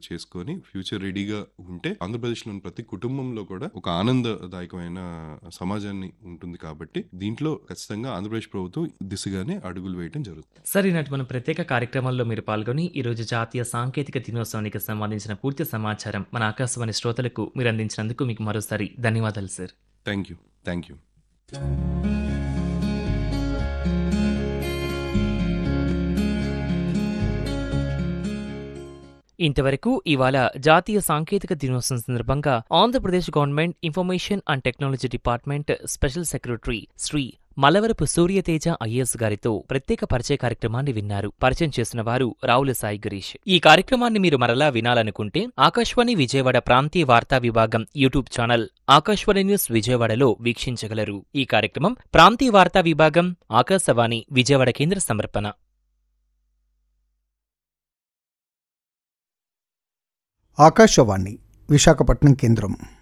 చేసుకొని ఫ్యూచర్ రెడీగా ఉంటే ఆంధ్రప్రదేశ్లోని ప్రతి కుటుంబంలో కూడా ఒక ఆనందదాయకమైన సమాజాన్ని ఉంటుంది కాబట్టి దీంట్లో ఖచ్చితంగా ఆంధ్రప్రదేశ్ ప్రభుత్వం దిశగానే అడుగులు వేయడం జరుగుతుంది సార్ ఈనాటి మన ప్రత్యేక కార్యక్రమంలో మీరు పాల్గొని ఈరోజు జాతీయ సాంకేతిక దినోత్సవానికి సంబంధించిన పూర్తి సమాచారం మన ఆకాశవాణి శ్రోతలకు మీరు అందించినందుకు మీకు మరోసారి ధన్యవాదాలు sir thank you thank you ఇంతవరకు ఇవాళ జాతీయ సాంకేతిక దినోత్సవం సందర్భంగా Andhra Pradesh government information and technology department special secretary Shri Malavarapu Suryateja IAS గారితో ప్రత్యేక పరిచయ కార్యక్రమాన్ని విన్నారు పరిచయం చేసిన వారు రావుల సాయి గిరీష్ ఈ కార్యక్రమాన్ని మీరు మరలా వినాలనుకుంటే ఆకాశవాణి విజయవాడ ప్రాంతీయ వార్తా విభాగం యూట్యూబ్ ఛానల్ ఆకాశవాణి న్యూస్ విజయవాడలో వీక్షించగలరు ఈ కార్యక్రమం ప్రాంతీయ వార్తా విభాగం ఆకాశవాణి విజయవాడ కేంద్ర సమర్పణ ఆకాశవాణి విశాఖపట్నం కేంద్రం